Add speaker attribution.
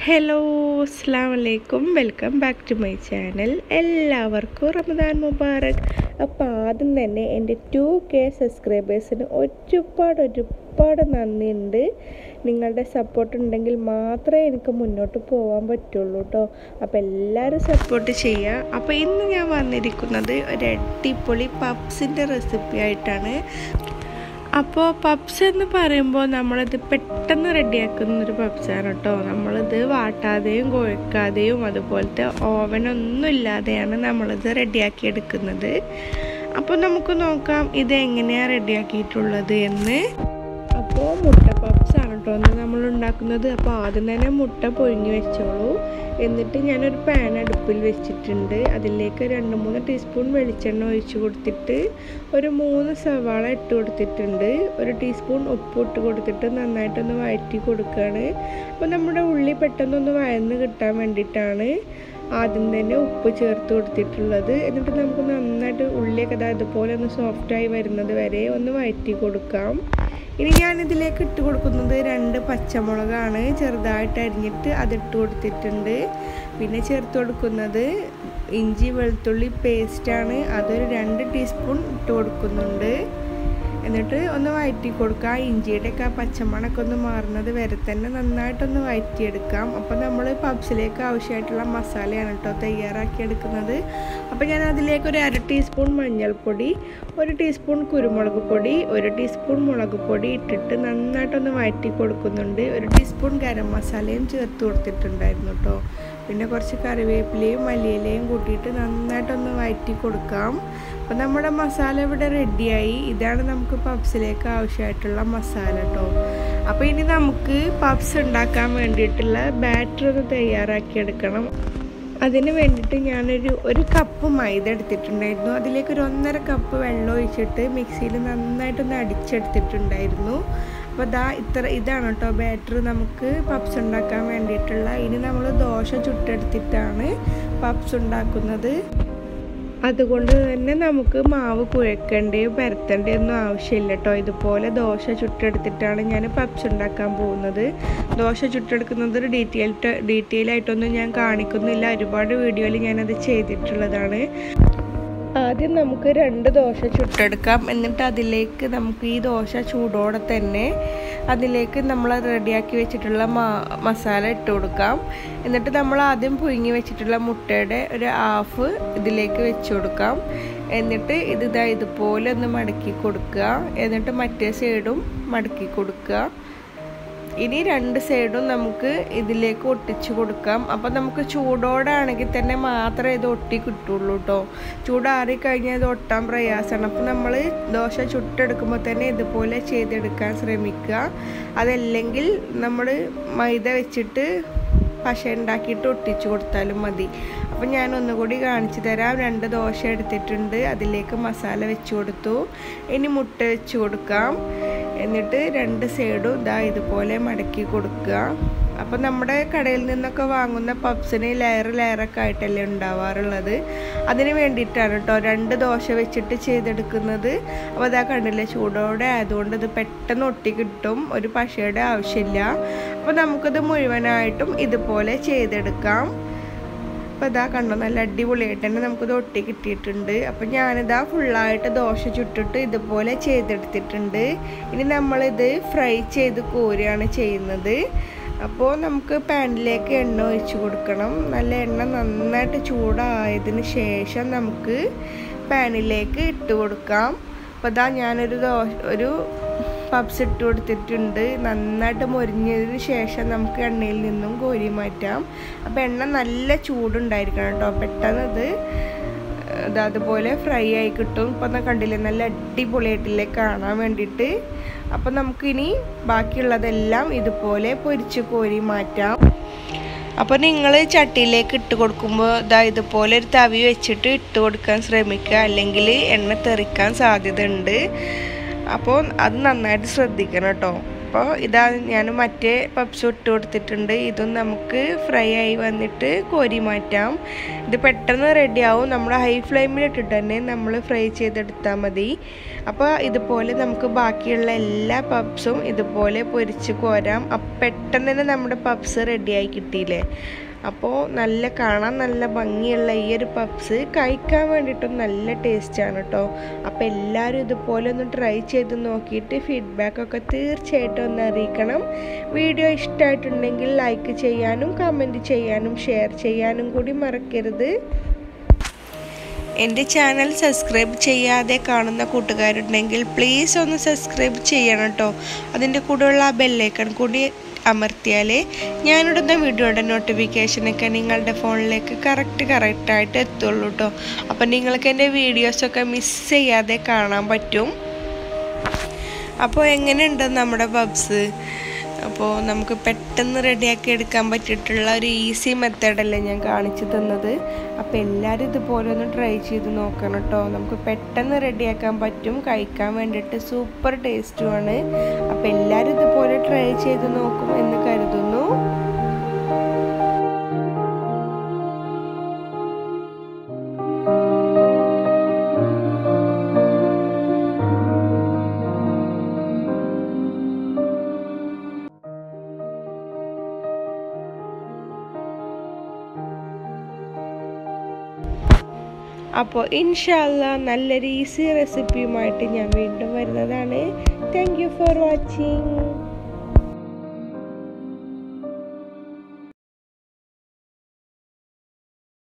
Speaker 1: hello അസ്സാം വലൈക്കും welcome back to my channel എല്ലാവർക്കും റമദാൻ മുബാറക് അപ്പോൾ ആദ്യം തന്നെ എൻ്റെ ടു കെ സബ്സ്ക്രൈബേഴ്സിന് ഒരുപാട് ഒരുപാട് നന്ദിയുണ്ട് നിങ്ങളുടെ സപ്പോർട്ട് ഉണ്ടെങ്കിൽ മാത്രമേ എനിക്ക് മുന്നോട്ട് പോകാൻ പറ്റുള്ളൂ കേട്ടോ അപ്പോൾ എല്ലാവരും സപ്പോർട്ട് ചെയ്യുക അപ്പോൾ ഇന്ന് ഞാൻ വന്നിരിക്കുന്നത് ഒരു അടിപൊളി പപ്സിൻ്റെ റെസിപ്പി ആയിട്ടാണ് അപ്പോൾ പപ്സ് എന്ന് പറയുമ്പോൾ നമ്മളിത് പെട്ടെന്ന് റെഡിയാക്കുന്ന ഒരു പപ്സാണ് കേട്ടോ നമ്മളിത് വാട്ടാതെയും കുഴക്കാതെയും അതുപോലത്തെ ഓവനൊന്നും ഇല്ലാതെയാണ് നമ്മളിത് റെഡിയാക്കി എടുക്കുന്നത് അപ്പോൾ നമുക്ക് നോക്കാം ഇത് എങ്ങനെയാണ് റെഡിയാക്കിയിട്ടുള്ളത് എന്ന് അപ്പോൾ മുട്ട പപ്സ് ആണ് കേട്ടോ ഒന്ന് നമ്മൾ ഉണ്ടാക്കുന്നത് അപ്പോൾ ആദ്യം തന്നെ മുട്ട പൊഴിഞ്ഞ് വെച്ചോളൂ എന്നിട്ട് ഞാനൊരു പാൻ അടുപ്പിൽ വെച്ചിട്ടുണ്ട് അതിലേക്ക് രണ്ട് മൂന്ന് ടീസ്പൂൺ വെളിച്ചെണ്ണ ഒഴിച്ച് കൊടുത്തിട്ട് ഒരു മൂന്ന് സവാള ഇട്ട് കൊടുത്തിട്ടുണ്ട് ഒരു ടീസ്പൂൺ ഉപ്പ് ഇട്ട് കൊടുത്തിട്ട് നന്നായിട്ടൊന്ന് വഴറ്റി കൊടുക്കുകയാണ് അപ്പോൾ നമ്മുടെ ഉള്ളി പെട്ടെന്നൊന്ന് വഴന്ന് കിട്ടാൻ വേണ്ടിയിട്ടാണ് ആദ്യം തന്നെ ഉപ്പ് ചേർത്ത് കൊടുത്തിട്ടുള്ളത് എന്നിട്ട് നമുക്ക് നന്നായിട്ട് ഉള്ളിയൊക്കെ ഇതാ ഇതുപോലെ ഒന്ന് സോഫ്റ്റായി വരുന്നത് വരെ ഒന്ന് വഴറ്റി കൊടുക്കാം ഇനി ഞാനിതിലേക്ക് ഇട്ട് കൊടുക്കുന്നത് രണ്ട് പച്ചമുളകാണ് ചെറുതായിട്ട് അരിഞ്ഞിട്ട് അതിട്ട് കൊടുത്തിട്ടുണ്ട് പിന്നെ ചേർത്ത് കൊടുക്കുന്നത് ഇഞ്ചി വെളുത്തുള്ളി പേസ്റ്റാണ് അതൊരു രണ്ട് ടീസ്പൂൺ ഇട്ട് കൊടുക്കുന്നുണ്ട് എന്നിട്ട് ഒന്ന് വഴറ്റി കൊടുക്കുക ഇഞ്ചിയുടെയൊക്കെ ആ പച്ചമണൊക്കെ ഒന്ന് മാറുന്നത് വരെ തന്നെ നന്നായിട്ടൊന്ന് വഴറ്റിയെടുക്കാം അപ്പോൾ നമ്മൾ പബ്സിലേക്ക് ആവശ്യമായിട്ടുള്ള മസാലയാണ് കേട്ടോ തയ്യാറാക്കി എടുക്കുന്നത് അപ്പോൾ ഞാൻ അതിലേക്ക് ഒരു അര ടീസ്പൂൺ മഞ്ഞൾപ്പൊടി ഒരു ടീസ്പൂൺ കുരുമുളക് പൊടി ഒരു ടീസ്പൂൺ മുളക് പൊടി ഇട്ടിട്ട് നന്നായിട്ടൊന്ന് വഴറ്റി കൊടുക്കുന്നുണ്ട് ഒരു ടീസ്പൂൺ ഗരം മസാലയും ചേർത്ത് കൊടുത്തിട്ടുണ്ടായിരുന്നു കേട്ടോ പിന്നെ കുറച്ച് കറിവേപ്പിലയും മല്ലിയിലയും കൂട്ടിയിട്ട് നന്നായിട്ടൊന്ന് വഴറ്റി കൊടുക്കാം അപ്പോൾ നമ്മുടെ മസാല ഇവിടെ റെഡിയായി ഇതാണ് നമുക്ക് പബ്സിലേക്ക് ആവശ്യമായിട്ടുള്ള മസാല കേട്ടോ അപ്പോൾ ഇനി നമുക്ക് പബ്സ് ഉണ്ടാക്കാൻ വേണ്ടിയിട്ടുള്ള ബാറ്റർ ഒന്ന് തയ്യാറാക്കി എടുക്കണം അതിന് വേണ്ടിയിട്ട് ഞാനൊരു ഒരു കപ്പ് മൈദ എടുത്തിട്ടുണ്ടായിരുന്നു അതിലേക്ക് ഒരു ഒന്നര കപ്പ് വെള്ളം ഒഴിച്ചിട്ട് മിക്സിയിൽ നന്നായിട്ടൊന്ന് അടിച്ചെടുത്തിട്ടുണ്ടായിരുന്നു അപ്പോൾ ദാ ഇത്ര ഇതാണ് കേട്ടോ ബാറ്റർ നമുക്ക് പപ്സ് ഉണ്ടാക്കാൻ വേണ്ടിയിട്ടുള്ള ഇനി നമ്മൾ ദോശ ചുട്ടെടുത്തിട്ടാണ് പപ്സ് ഉണ്ടാക്കുന്നത് അതുകൊണ്ട് തന്നെ നമുക്ക് മാവ് കുഴക്കേണ്ടയോ പരത്തേണ്ടയോ ഒന്നും ആവശ്യമില്ല കേട്ടോ ഇതുപോലെ ദോശ ചുട്ടെടുത്തിട്ടാണ് ഞാൻ പപ്സ് ഉണ്ടാക്കാൻ പോകുന്നത് ദോശ ചുട്ടെടുക്കുന്നത് ഡീറ്റെയിൽ ഡീറ്റെയിൽ ആയിട്ടൊന്നും ഞാൻ കാണിക്കുന്നില്ല ഒരുപാട് വീഡിയോയിൽ ഞാനത് ചെയ്തിട്ടുള്ളതാണ് ആദ്യം നമുക്ക് രണ്ട് ദോശ ചുട്ടെടുക്കാം എന്നിട്ട് അതിലേക്ക് നമുക്ക് ഈ ദോശ ചൂടോടെ തന്നെ അതിലേക്ക് നമ്മൾ റെഡിയാക്കി വെച്ചിട്ടുള്ള മസാല ഇട്ട് കൊടുക്കാം എന്നിട്ട് നമ്മൾ ആദ്യം പുഴുങ്ങി വെച്ചിട്ടുള്ള മുട്ടയുടെ ഒരു ഹാഫ് ഇതിലേക്ക് വെച്ച് കൊടുക്കാം എന്നിട്ട് ഇത് ഇതാ ഇതുപോലെ ഒന്ന് മടക്കി കൊടുക്കുക എന്നിട്ട് മറ്റേ സൈഡും മടക്കി കൊടുക്കുക ഇനി രണ്ട് സൈഡും നമുക്ക് ഇതിലേക്ക് ഒട്ടിച്ച് കൊടുക്കാം അപ്പം നമുക്ക് ചൂടോടെ ആണെങ്കിൽ തന്നെ മാത്രമേ ഇത് ഒട്ടി കിട്ടുള്ളൂ കേട്ടോ ചൂടാറി കഴിഞ്ഞാൽ ഇത് ഒട്ടാൻ പ്രയാസമാണ് അപ്പം നമ്മൾ ദോശ ചുട്ടെടുക്കുമ്പോൾ തന്നെ ഇതുപോലെ ചെയ്തെടുക്കാൻ ശ്രമിക്കുക അതല്ലെങ്കിൽ നമ്മൾ മൈദ വെച്ചിട്ട് പശ ഉണ്ടാക്കിയിട്ട് ഒട്ടിച്ചു കൊടുത്താലും മതി അപ്പം ഞാൻ ഒന്നുകൂടി കാണിച്ചു തരാം രണ്ട് ദോശ എടുത്തിട്ടുണ്ട് അതിലേക്ക് മസാല വെച്ച് കൊടുത്തു ഇനി മുട്ട വെച്ച് കൊടുക്കാം എന്നിട്ട് രണ്ട് സൈഡും ഇതാ ഇതുപോലെ മടക്കി കൊടുക്കുക അപ്പം നമ്മുടെ കടയിൽ നിന്നൊക്കെ വാങ്ങുന്ന പപ്സിന് ലെയർ ലെയറൊക്കെ ആയിട്ടല്ലേ ഉണ്ടാവാറുള്ളത് അതിന് വേണ്ടിയിട്ടാണ് കേട്ടോ രണ്ട് ദോശ വെച്ചിട്ട് ചെയ്തെടുക്കുന്നത് അപ്പോൾ അതാ കണ്ടില്ലേ ചൂടോടെ ആയതുകൊണ്ട് ഇത് പെട്ടെന്ന് ഒട്ടി കിട്ടും ഒരു പശയുടെ ആവശ്യമില്ല അപ്പോൾ നമുക്കിത് മുഴുവനായിട്ടും ഇതുപോലെ ചെയ്തെടുക്കാം അപ്പോൾ ഇതാ കണ്ടോ നല്ല അടിപൊളിയായിട്ട് തന്നെ നമുക്കിത് ഒട്ടി കിട്ടിയിട്ടുണ്ട് അപ്പോൾ ഞാനിതാ ഫുള്ളായിട്ട് ദോശ ചുട്ടിട്ട് ഇതുപോലെ ചെയ്തെടുത്തിട്ടുണ്ട് ഇനി നമ്മളിത് ഫ്രൈ ചെയ്ത് കോരുകയാണ് ചെയ്യുന്നത് അപ്പോൾ നമുക്ക് പാനിലേക്ക് എണ്ണ ഒഴിച്ച് കൊടുക്കണം നല്ല എണ്ണ നന്നായിട്ട് ചൂടായതിന് ശേഷം നമുക്ക് പാനിലേക്ക് ഇട്ട് കൊടുക്കാം അപ്പോൾ ഇതാ ഞാനൊരു ദോശ ഒരു പപ്സ് ഇട്ട് കൊടുത്തിട്ടുണ്ട് നന്നായിട്ട് മൊരിഞ്ഞതിന് ശേഷം നമുക്ക് എണ്ണയിൽ നിന്നും കോരി മാറ്റാം അപ്പോൾ എണ്ണ നല്ല ചൂടുണ്ടായിരിക്കണം കേട്ടോ പെട്ടെന്ന് ഇത് ഇത് അതുപോലെ ഫ്രൈ ആയി കിട്ടും ഇപ്പം കണ്ടില്ലേ നല്ല അടിപൊളിയായിട്ടില്ലേ കാണാൻ വേണ്ടിയിട്ട് അപ്പം നമുക്കിനി ബാക്കിയുള്ളതെല്ലാം ഇതുപോലെ പൊരിച്ച് കോരി മാറ്റാം അപ്പോൾ നിങ്ങൾ ചട്ടിയിലേക്ക് ഇട്ട് കൊടുക്കുമ്പോൾ ഇതാ ഇതുപോലെ ഒരു തവി വെച്ചിട്ട് ഇട്ട് കൊടുക്കാൻ ശ്രമിക്കുക അല്ലെങ്കിൽ എണ്ണ തെറിക്കാൻ സാധ്യത ഉണ്ട് അപ്പോൾ അത് നന്നായിട്ട് ശ്രദ്ധിക്കണം കേട്ടോ അപ്പോൾ ഇതാ ഞാൻ മറ്റേ പപ്സ് ഇട്ട് കൊടുത്തിട്ടുണ്ട് ഇതും നമുക്ക് ഫ്രൈ ആയി വന്നിട്ട് കോരി മാറ്റാം ഇത് പെട്ടെന്ന് റെഡിയാവും നമ്മൾ ഹൈ ഫ്ലെയിമിൽ ഇട്ടിട്ട് തന്നെ നമ്മൾ ഫ്രൈ ചെയ്തെടുത്താൽ മതി അപ്പോൾ ഇതുപോലെ നമുക്ക് ബാക്കിയുള്ള എല്ലാ പപ്സും ഇതുപോലെ പൊരിച്ച് കോരാം അപ്പം പെട്ടെന്ന് തന്നെ നമ്മുടെ പപ്സ് റെഡിയായി കിട്ടിയില്ലേ അപ്പോൾ നല്ല കാണാൻ നല്ല ഭംഗിയുള്ള ഈ ഒരു പപ്സ് കഴിക്കാൻ വേണ്ടിയിട്ടും നല്ല ടേസ്റ്റാണ് കേട്ടോ അപ്പോൾ എല്ലാവരും ഇതുപോലെ ഒന്ന് ട്രൈ ചെയ്ത് നോക്കിയിട്ട് ഫീഡ്ബാക്കൊക്കെ തീർച്ചയായിട്ടും ഒന്ന് അറിയിക്കണം വീഡിയോ ഇഷ്ടമായിട്ടുണ്ടെങ്കിൽ ലൈക്ക് ചെയ്യാനും കമൻറ്റ് ചെയ്യാനും ഷെയർ ചെയ്യാനും കൂടി മറക്കരുത് എൻ്റെ ചാനൽ സബ്സ്ക്രൈബ് ചെയ്യാതെ കാണുന്ന കൂട്ടുകാരുണ്ടെങ്കിൽ പ്ലീസ് ഒന്ന് സബ്സ്ക്രൈബ് ചെയ്യണം കേട്ടോ അതിൻ്റെ കൂടെയുള്ള ആ ബെല്ലൈക്കൺ കൂടി അമർത്തിയാലേ ഞാനിടുന്ന വീഡിയോയുടെ നോട്ടിഫിക്കേഷനൊക്കെ നിങ്ങളുടെ ഫോണിലേക്ക് കറക്റ്റ് കറക്റ്റായിട്ട് എത്തുള്ളൂ കേട്ടോ അപ്പം നിങ്ങൾക്ക് എൻ്റെ വീഡിയോസൊക്കെ മിസ് ചെയ്യാതെ കാണാൻ പറ്റും അപ്പോൾ എങ്ങനെയുണ്ട് നമ്മുടെ പബ്സ് അപ്പോൾ നമുക്ക് പെട്ടെന്ന് റെഡിയാക്കി എടുക്കാൻ പറ്റിയിട്ടുള്ള ഒരു ഈസി മെത്തേഡല്ലേ ഞാൻ കാണിച്ചു തന്നത് അപ്പോൾ എല്ലാവരും ഇതുപോലെ ഒന്ന് ട്രൈ ചെയ്ത് നോക്കണം കേട്ടോ നമുക്ക് പെട്ടെന്ന് റെഡിയാക്കാൻ പറ്റും കഴിക്കാൻ വേണ്ടിയിട്ട് സൂപ്പർ ടേസ്റ്റുമാണ് അപ്പോൾ എല്ലാവരും ഇതുപോലെ ട്രൈ ചെയ്ത് നോക്കും എന്ന് കരുതുന്നു അപ്പോൾ ഇൻഷാല്ല നല്ലൊരു ഈസി റെസിപ്പിയുമായിട്ട് ഞാൻ വീണ്ടും വരുന്നതാണ് താങ്ക് യു ഫോർ വാച്ചിങ്